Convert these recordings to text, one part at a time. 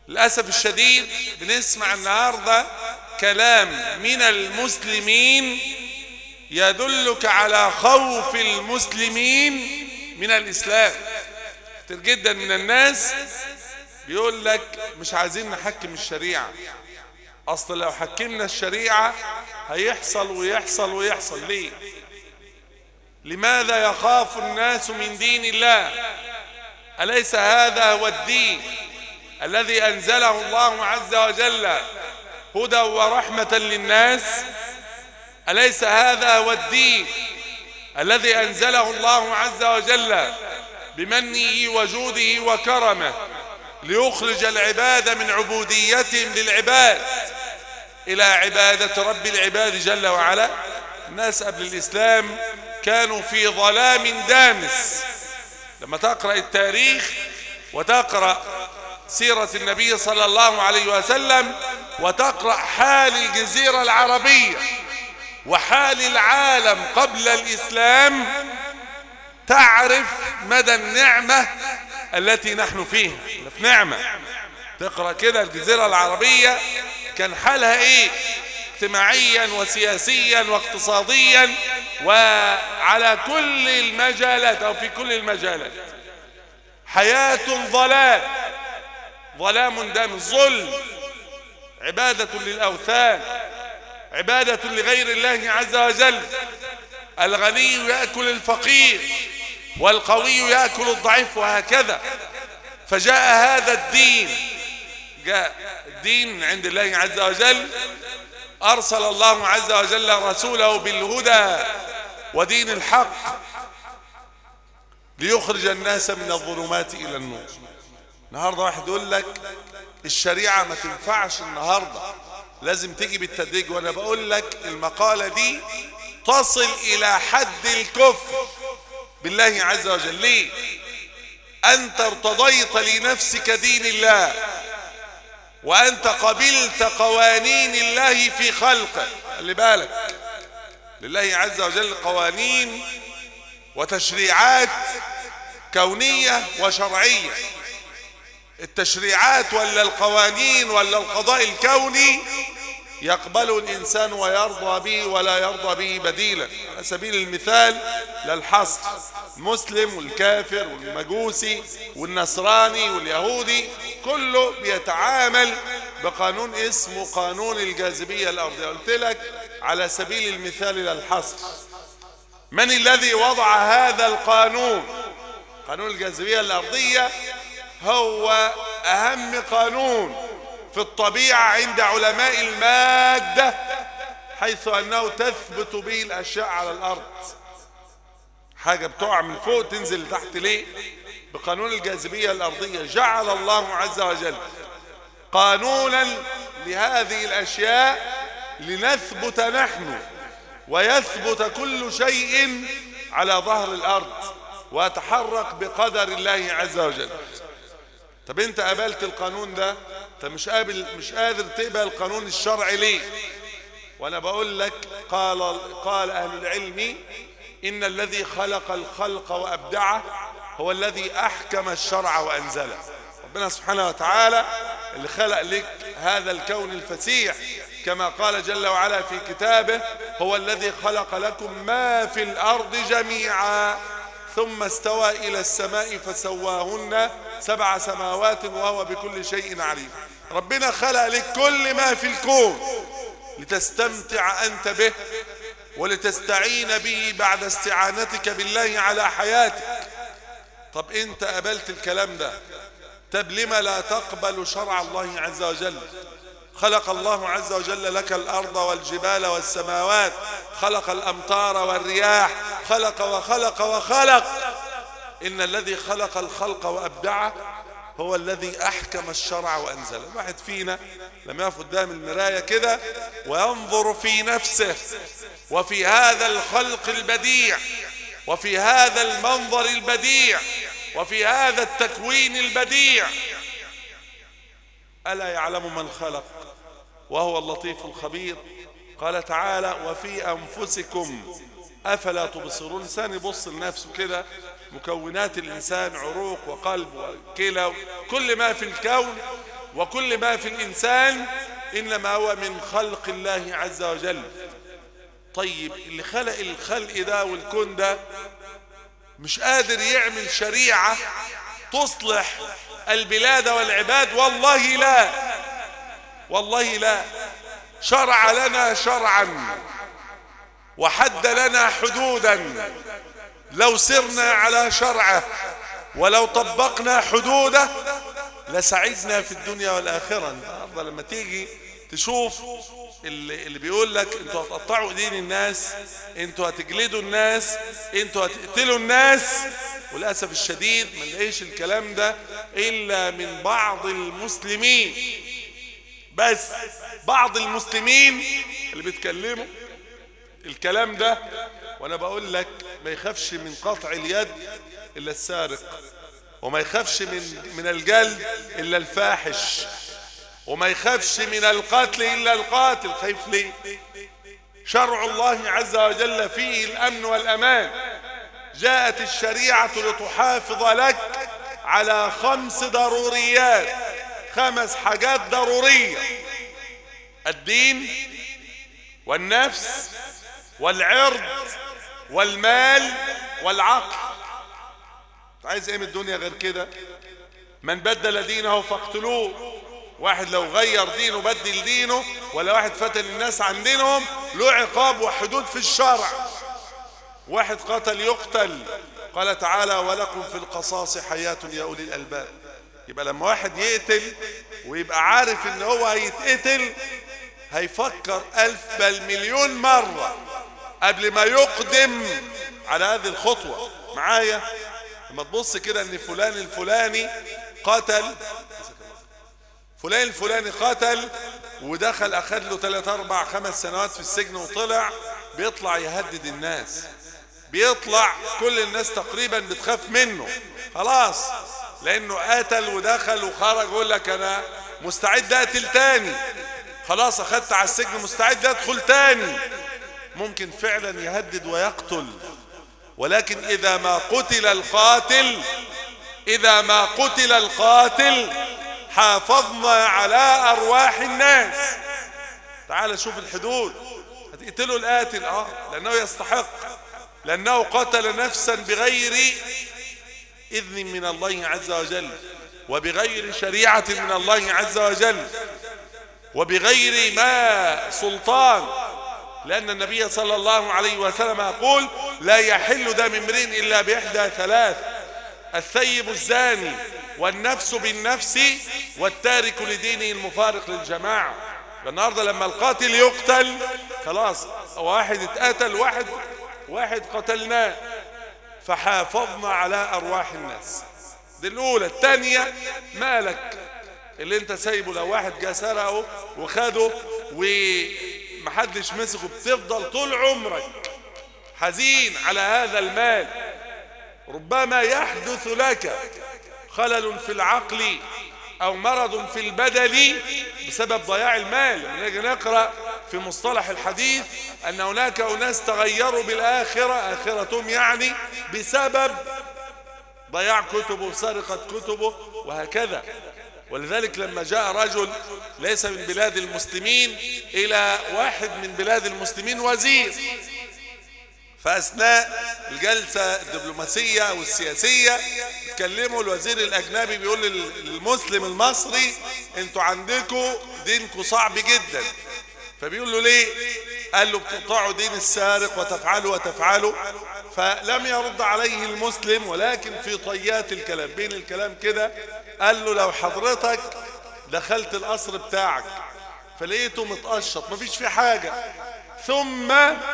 للأسف الشديد بنسمع النهاردة كلام من المسلمين يدلك على خوف المسلمين من الإسلام كتير جدا من الناس بيقول لك مش عايزين نحكم الشريعة أصل لو حكمنا الشريعة هيحصل ويحصل ويحصل ليه لماذا يخاف الناس من دين الله أليس هذا هو الدين الذي أنزله الله عز وجل هدى ورحمة للناس أليس هذا هو الدين الذي أنزله الله عز وجل بمنه وجوده وكرمه ليخرج العباد من عبوديتهم للعباد إلى عبادة رب العباد جل وعلا الناس قبل الإسلام كانوا في ظلام دامس لما تقرأ التاريخ وتقرأ سيرة النبي صلى الله عليه وسلم وتقرأ حال الجزيرة العربية وحال العالم قبل الإسلام تعرف مدى النعمة التي نحن فيها في نعمة تقرأ كده الجزيرة العربية كان حالها ايه اجتماعيا وسياسيا واقتصاديا وعلى كل المجالات او في كل المجالات حياة ظلام ظلام دام ظلم عبادة للأوثان عبادة لغير الله عز وجل الغني يأكل الفقير والقوي يأكل الضعيف وهكذا فجاء هذا الدين جاء الدين عند الله عز وجل أرسل الله عز وجل رسوله بالهدى ودين الحق ليخرج الناس من الظلمات إلى النور النهاردة واحد يقول لك الشريعة ما تنفعش النهاردة لازم تيجي بالتدريج وانا بقول لك المقالة دي تصل الى حد الكفر بالله عز وجل ليه انت ارتضيت لنفسك دين الله وانت قبلت قوانين الله في خلقه خلي بالك لله عز وجل قوانين وتشريعات كونية وشرعية التشريعات ولا القوانين ولا القضاء الكوني يقبل الإنسان ويرضى به ولا يرضى به بديلا على سبيل المثال للحصر المسلم والكافر والمجوسي والنصراني واليهودي كله بيتعامل بقانون اسمه قانون الجاذبية الأرضية قلت لك على سبيل المثال للحصر من الذي وضع هذا القانون قانون الجاذبية الأرضية هو أهم قانون في الطبيعة عند علماء المادة حيث أنه تثبت به الأشياء على الأرض حاجة بتقع من فوق تنزل لتحت ليه بقانون الجاذبية الأرضية جعل الله عز وجل قانونا لهذه الأشياء لنثبت نحن ويثبت كل شيء على ظهر الأرض ويتحرك بقدر الله عز وجل طب انت قابلت القانون ده انت مش قابل مش قادر تقبل القانون الشرعي ليه وانا بقول لك قال قال اهل العلم ان الذي خلق الخلق وابدعه هو الذي احكم الشرع وانزله ربنا سبحانه وتعالى اللي خلق لك هذا الكون الفسيح كما قال جل وعلا في كتابه هو الذي خلق لكم ما في الارض جميعا ثم استوى إلى السماء فسواهن سبع سماوات وهو بكل شيء عليم ربنا خلق لك كل ما في الكون لتستمتع أنت به ولتستعين به بعد استعانتك بالله على حياتك طب انت قبلت الكلام ده طب لما لا تقبل شرع الله عز وجل خلق الله عز وجل لك الأرض والجبال والسماوات خلق الأمطار والرياح خلق وخلق وخلق إن الذي خلق الخلق وأبدعه هو الذي أحكم الشرع وأنزله الواحد فينا لما يقف قدام المراية كده وينظر في نفسه وفي هذا الخلق البديع وفي هذا المنظر البديع وفي هذا التكوين البديع ألا يعلم من خلق وهو اللطيف الخبير قال تعالى وفي أنفسكم أفلا تبصرون الإنسان يبص لنفسه كده مكونات الإنسان عروق وقلب وكلى كل ما في الكون وكل ما في الإنسان إنما هو من خلق الله عز وجل طيب اللي خلق الخلق ده والكون ده مش قادر يعمل شريعة تصلح البلاد والعباد والله لا والله لا شرع لنا شرعا وحد لنا حدودا لو سرنا على شرعه ولو طبقنا حدوده لسعدنا في الدنيا والآخرة النهارده لما تيجي تشوف اللي, اللي بيقول لك انتوا هتقطعوا ايدين الناس انتوا هتجلدوا الناس انتوا هتقتلوا الناس وللاسف الشديد ما نلاقيش الكلام ده الا من بعض المسلمين بس بعض المسلمين اللي بيتكلموا الكلام ده وانا بقول لك ما يخافش من قطع اليد الا السارق وما يخافش من من الجلد الا الفاحش وما يخافش من القتل الا القاتل خايف ليه شرع الله عز وجل فيه الامن والامان جاءت الشريعه لتحافظ لك على خمس ضروريات خمس حاجات ضروريه الدين والنفس والعرض والمال والعقل عايز ايه من الدنيا غير كده من بدل دينه فاقتلوه واحد لو غير دينه بدل دينه ولا واحد فتن الناس عن دينهم له عقاب وحدود في الشرع واحد قتل يقتل قال تعالى ولكم في القصاص حياة يا أولي الألباب يبقى لما واحد يقتل ويبقى عارف ان هو هيتقتل هيفكر ألف بل مليون مرة قبل ما يقدم على هذه الخطوة معايا لما تبص كده ان فلان الفلاني قتل فلان الفلاني قتل ودخل اخد له 3 4 5 سنوات في السجن وطلع بيطلع يهدد الناس بيطلع كل الناس تقريبا بتخاف منه خلاص لانه قتل ودخل وخرج يقول لك انا مستعد اقتل تاني خلاص اخدت على السجن مستعد ادخل تاني ممكن فعلا يهدد ويقتل ولكن اذا ما قتل القاتل اذا ما قتل القاتل حافظنا على ارواح الناس تعال شوف الحدود هتقتلوا القاتل اه لانه يستحق لانه قتل نفسا بغير اذن من الله عز وجل وبغير شريعة من الله عز وجل وبغير ما سلطان لأن النبي صلى الله عليه وسلم يقول لا يحل دم امرئ إلا بإحدى ثلاث الثيب الزاني والنفس بالنفس والتارك لدينه المفارق للجماعة النهاردة لما القاتل يقتل خلاص واحد اتقتل واحد واحد قتلناه فحافظنا على أرواح الناس دي الأولى الثانية مالك اللي انت سايبه لو واحد جه سرقه وخده ومحدش مسكه بتفضل طول عمرك حزين على هذا المال ربما يحدث لك خلل في العقل او مرض في البدن بسبب ضياع المال لما نيجي نقرا في مصطلح الحديث ان هناك اناس تغيروا بالاخره اخرتهم يعني بسبب ضياع كتبه وسرقه كتبه وهكذا ولذلك لما جاء رجل ليس من بلاد المسلمين الى واحد من بلاد المسلمين وزير فاثناء الجلسه الدبلوماسيه والسياسيه اتكلموا الوزير الاجنبي بيقول للمسلم المصري انتوا عندكم دينكم صعب جدا فبيقول له ليه قال له بتقطعوا دين السارق وتفعلوا وتفعلوا فلم يرد عليه المسلم ولكن في طيات الكلام بين الكلام كده قال له لو حضرتك دخلت القصر بتاعك فلقيته متقشط مفيش فيه حاجة ثم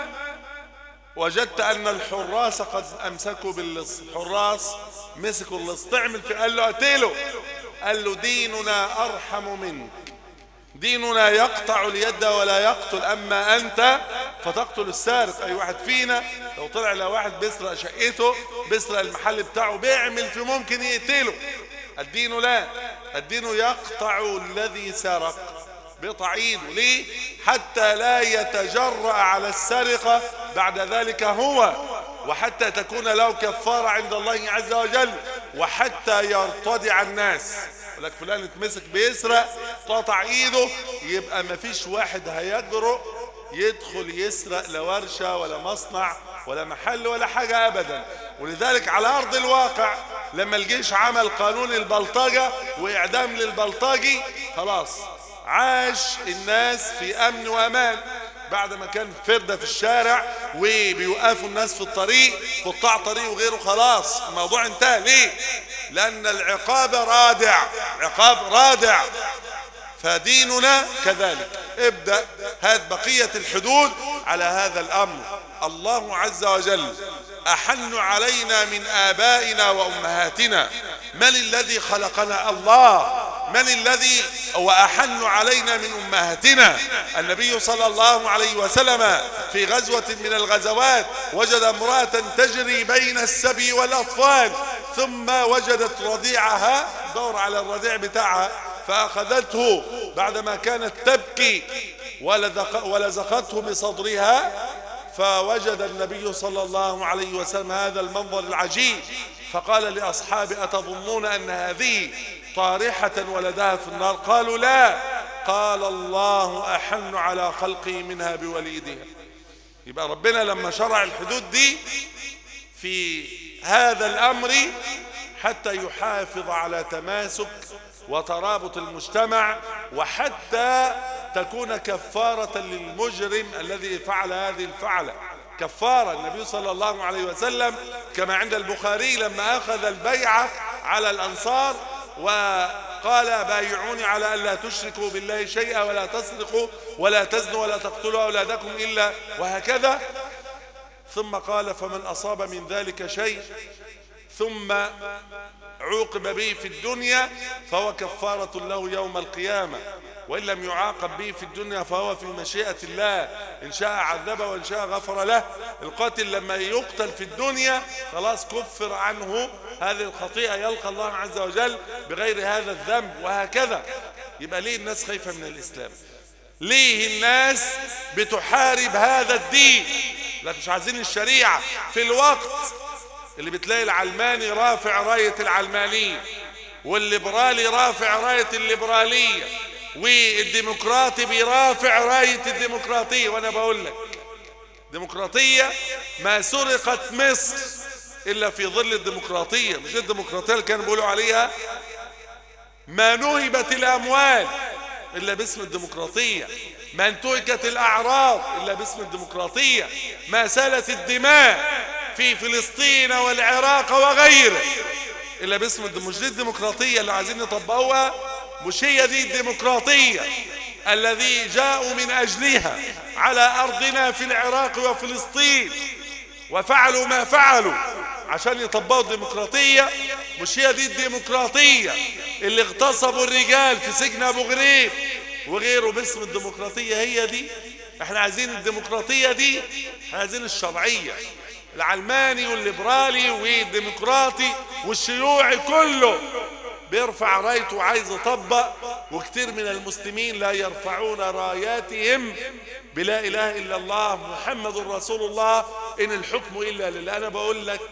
وجدت ان الحراس قد امسكوا باللص الحراس مسكوا اللص تعمل في قال له قتله قال له ديننا ارحم منك ديننا يقطع اليد ولا يقتل اما انت فتقتل السارق اي واحد فينا لو طلع لو واحد بيسرق شقته بيسرق المحل بتاعه بيعمل في ممكن يقتله الدين لا الدين يقطع الذي سرق بيقطع ايده ليه حتى لا يتجرأ على السرقة بعد ذلك هو وحتى تكون له كفارة عند الله عز وجل وحتى يرتدع الناس لك فلان اتمسك بيسرق تقطع ايده يبقى مفيش واحد هيجرؤ يدخل يسرق لا ورشة ولا مصنع ولا محل ولا حاجة ابدا ولذلك على ارض الواقع لما الجيش عمل قانون البلطجة واعدام للبلطجي خلاص عاش الناس في امن وامان بعد ما كان فردة في الشارع وبيوقفوا الناس في الطريق قطاع طريق وغيره خلاص الموضوع انتهى ليه لان العقاب رادع عقاب رادع فديننا كذلك ابدأ هات بقية الحدود على هذا الامر الله عز وجل احن علينا من ابائنا وامهاتنا من الذي خلقنا الله من الذي وأحن علينا من أمهاتنا النبي صلى الله عليه وسلم في غزوة من الغزوات وجد امرأة تجري بين السبي والأطفال ثم وجدت رضيعها دور على الرضيع بتاعها فأخذته بعدما كانت تبكي ولزقته بصدرها فوجد النبي صلى الله عليه وسلم هذا المنظر العجيب فقال لأصحابه أتظنون أن هذه طارحة ولدها في النار قالوا لا قال الله أحن على خلقه منها بوليدها يبقى ربنا لما شرع الحدود دي في هذا الأمر حتى يحافظ على تماسك وترابط المجتمع وحتى تكون كفارة للمجرم الذي فعل هذه الفعلة كفارة النبي صلى الله عليه وسلم كما عند البخاري لما أخذ البيعة على الأنصار وقال بايعوني على أن لا تشركوا بالله شيئا ولا تسرقوا ولا تزنوا ولا تقتلوا أولادكم إلا وهكذا ثم قال فمن أصاب من ذلك شيء ثم عوقب به في الدنيا فهو كفارة له يوم القيامة وإن لم يعاقب به في الدنيا فهو في مشيئة الله إن شاء عذبه وإن شاء غفر له القاتل لما يقتل في الدنيا خلاص كفر عنه هذه الخطيئة يلقى الله عز وجل بغير هذا الذنب وهكذا يبقى ليه الناس خايفة من الإسلام ليه الناس بتحارب هذا الدين لا مش عايزين الشريعة في الوقت اللي بتلاقي العلماني رافع راية العلمانية والليبرالي رافع راية الليبرالية والديمقراطي بيرافع راية الديمقراطية وانا بقول لك ديمقراطية ما سرقت مصر الا في ظل الديمقراطية مش الديمقراطية اللي كانوا بيقولوا عليها ما نهبت الاموال الا باسم الديمقراطية ما انتهكت الاعراض الا باسم الديمقراطية ما سالت الدماء في فلسطين والعراق وغيره الا باسم مش دي الديمقراطية اللي عايزين نطبقوها مش هي دي الديمقراطية الذي جاءوا من اجلها على ارضنا في العراق وفلسطين وفعلوا ما فعلوا عشان يطبقوا الديمقراطية مش هي دي الديمقراطية اللي اغتصبوا الرجال في سجن ابو غريب وغيره باسم الديمقراطية هي دي احنا عايزين الديمقراطية دي احنا عايزين الشرعية العلماني والليبرالي والديمقراطي والشيوعي كله بيرفع رايته وعايز يطبق وكثير من المسلمين لا يرفعون راياتهم بلا اله الا الله محمد رسول الله ان الحكم الا لله انا بقول لك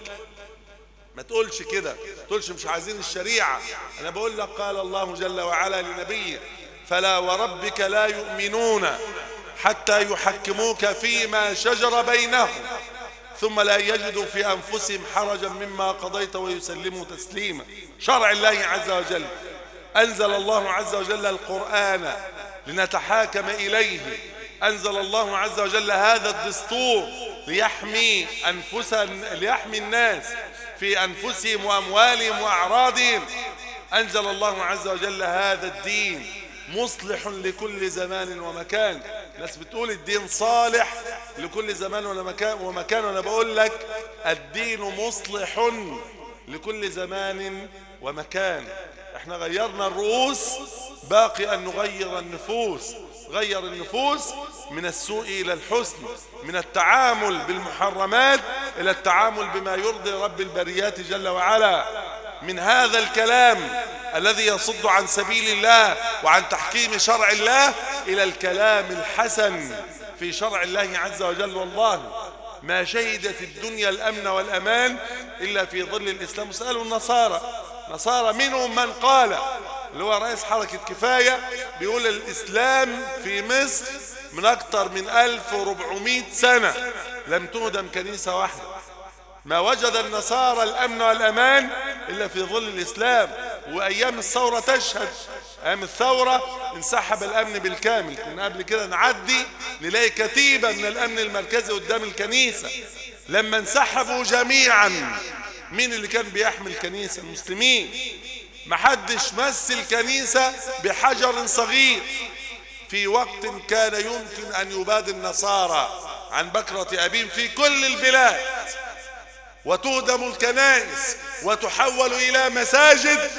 ما تقولش كده ما تقولش مش عايزين الشريعة انا بقول لك قال الله جل وعلا لنبيه فلا وربك لا يؤمنون حتى يحكموك فيما شجر بينهم ثم لا يجدوا في أنفسهم حرجا مما قضيت ويسلموا تسليما شرع الله عز وجل أنزل الله عز وجل القرآن لنتحاكم إليه أنزل الله عز وجل هذا الدستور ليحمي أنفسا ليحمي الناس في أنفسهم وأموالهم وأعراضهم أنزل الله عز وجل هذا الدين مصلح لكل زمان ومكان ناس بتقول الدين صالح لكل زمان ومكان ومكان وانا بقول لك الدين مصلح لكل زمان ومكان احنا غيرنا الرؤوس باقي ان نغير النفوس غير النفوس من السوء الى الحسن من التعامل بالمحرمات الى التعامل بما يرضي رب البريات جل وعلا من هذا الكلام الذي يصد عن سبيل الله وعن تحكيم شرع الله الى الكلام الحسن في شرع الله عز وجل والله ما شهدت الدنيا الامن والامان الا في ظل الاسلام اسالوا النصارى نصارى منهم من قال اللي هو رئيس حركة كفاية بيقول الإسلام في مصر من أكثر من 1400 سنة لم تهدم كنيسة واحدة ما وجد النصارى الأمن والأمان إلا في ظل الإسلام وأيام الثورة تشهد أيام الثورة انسحب الأمن بالكامل كنا قبل كده نعدي نلاقي كتيبة من الأمن المركزي قدام الكنيسة لما انسحبوا جميعا مين اللي كان بيحمي الكنيسة المسلمين محدش مس الكنيسة بحجر صغير في وقت كان يمكن أن يباد النصارى عن بكرة أبيهم في كل البلاد وتهدم الكنائس وتحول إلى مساجد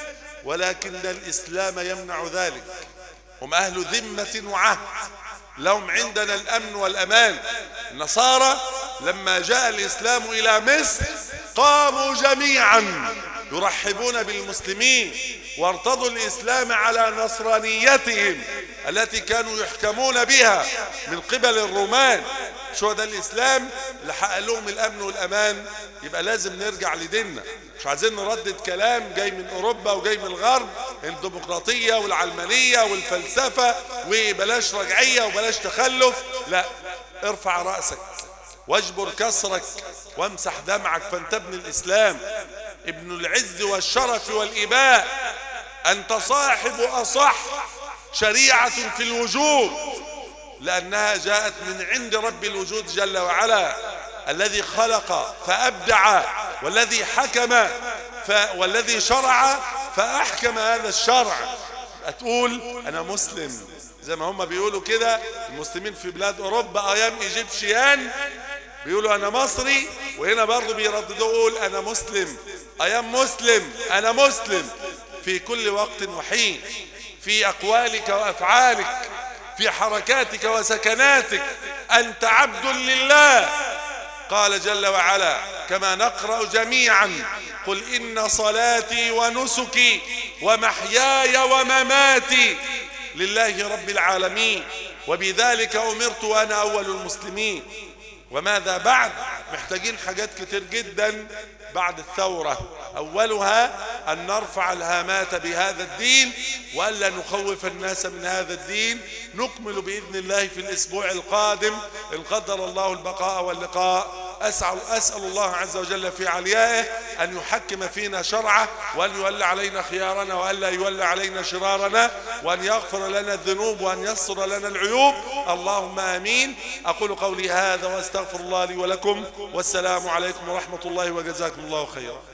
ولكن الإسلام يمنع ذلك هم أهل ذمة وعهد لهم عندنا الأمن والأمان النصارى لما جاء الإسلام إلى مصر قاموا جميعا يرحبون بالمسلمين وارتضوا الإسلام على نصرانيتهم التي كانوا يحكمون بها من قبل الرومان شو ده الإسلام اللي حقق لهم الأمن والأمان يبقى لازم نرجع لديننا مش عايزين نردد كلام جاي من أوروبا وجاي من الغرب الديمقراطية والعلمانية والفلسفة وبلاش رجعية وبلاش تخلف لا ارفع رأسك واجبر كسرك وامسح دمعك فانت ابن الإسلام ابن العز والشرف والإباء أنت صاحب أصح شريعة في الوجود لأنها جاءت من عند رب الوجود جل وعلا الذي خلق فأبدع والذي حكم ف... والذي شرع فأحكم هذا الشرع تقول أنا مسلم زي ما هم بيقولوا كده المسلمين في بلاد أوروبا أيام إيجيبشيان بيقولوا أنا مصري وهنا برضو بيرددوا يقول أنا مسلم أيام مسلم أنا مسلم في كل وقت وحين في أقوالك وأفعالك في حركاتك وسكناتك أنت عبد لله قال جل وعلا كما نقرأ جميعا قل إن صلاتي ونسكي ومحياي ومماتي لله رب العالمين وبذلك أمرت وأنا أول المسلمين وماذا بعد محتاجين حاجات كتير جدا بعد الثورة أولها أن نرفع الهامات بهذا الدين وألا نخوف الناس من هذا الدين نكمل بإذن الله في الأسبوع القادم إن قدر الله البقاء واللقاء أسأل, أسأل الله عز وجل في عليائه أن يحكم فينا شرعه وأن يولى علينا خيارنا وألا يولى علينا شرارنا وأن يغفر لنا الذنوب وأن يسر لنا العيوب اللهم آمين أقول قولي هذا وأستغفر الله لي ولكم والسلام عليكم ورحمة الله وجزاكم الله خيرا